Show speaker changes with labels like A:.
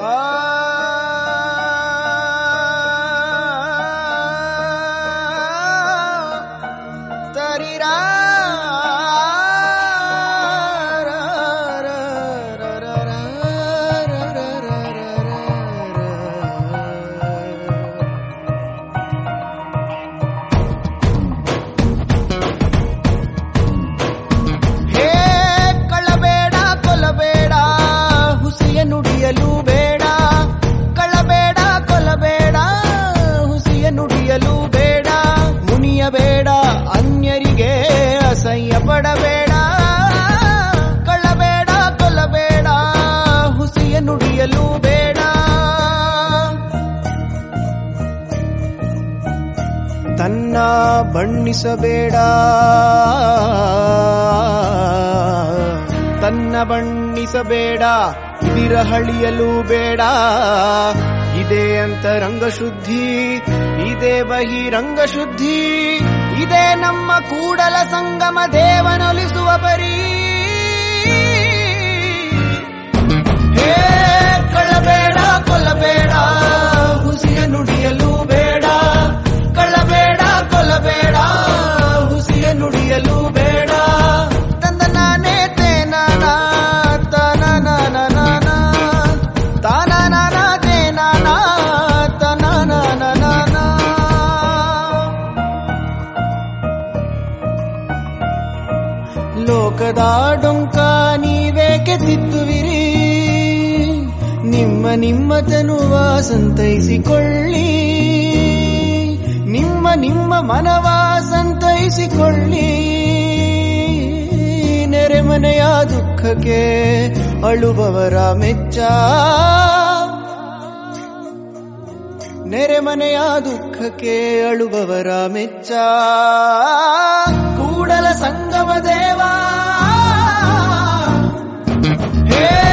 A: ತರಿರಾ ಹೇ ಕಳ್ಳಬೇಡ ಕೊಲ್ಲಬೇಡ ಹುಸಿಯ ನುಡಿಯಲು ಬೇಡ ಕಳ್ಳಬೇಡ ಕೊಲ್ಲಬೇಡ ಹುಸಿಯ ನುಡಿಯಲು ಬೇಡ ಮುನಿಯಬೇಡ ಅನ್ಯರಿಗೆ ಅಸಹ್ಯ ಪಡಬೇಡ ಕಳ್ಳಬೇಡ ಕೊಲ್ಲಬೇಡ ಹುಸಿಯ ನುಡಿಯಲು ಬೇಡ ತನ್ನ ಬಣ್ಣಿಸಬೇಡ ತನ್ನ ಬಣ್ಣಿಸಬೇಡ ವಿರಹಳಿಯಲು ಬೇಡ ಇದೇ ಅಂತರಂಗ ಶುದ್ಧಿ ಇದೇ ಬಹಿರಂಗ ಶುದ್ಧಿ ಇದೇ ನಮ್ಮ ಕೂಡಲ ಸಂಗಮ ದೇವನೊಲಿಸುವ ಪರಿ ಹೇ ಕಳ್ಳಬೇಡ ಕೊಲ್ಲಬೇಡ ಹುಸಿಯ ನುಡಿಯಲು ಬೇಡ ಕಳ್ಳಬೇಡ ಕೊಲ್ಲಬೇಡ ಹುಸಿಯ ನುಡಿಯಲು ಬೇಡ ತಂದ ನಾನೇ ತೇನಾನ ತನನನನನ ತಾನನನ ತೇನಾನ ತನನನನನ ಲೋಕದ ಡೊಂಕ ನೀವೇಕೆ ತಿತ್ತುವಿರಿ ನಿಮ್ಮ ನಿಮ್ಮ ತನುವ ಸಂತೈಸಿಕೊಳ್ಳಿ ನಿಮ್ಮ ನಿಮ್ಮ ಮನವ ಸಂತೈಸಿಕೊಳ್ಳಿ ನೆರೆಮನೆಯ ದುಃಖಕ್ಕೆ ಅಳುಬವರ ಮೆಚ್ಚ ನೆರೆಮನೆಯ ದುಃಖಕ್ಕೆ ಅಳುಬವರ ಮೆಚ್ಚ ಕೂಡಲ ಸಂಗಮ ದೇವ ಹೇ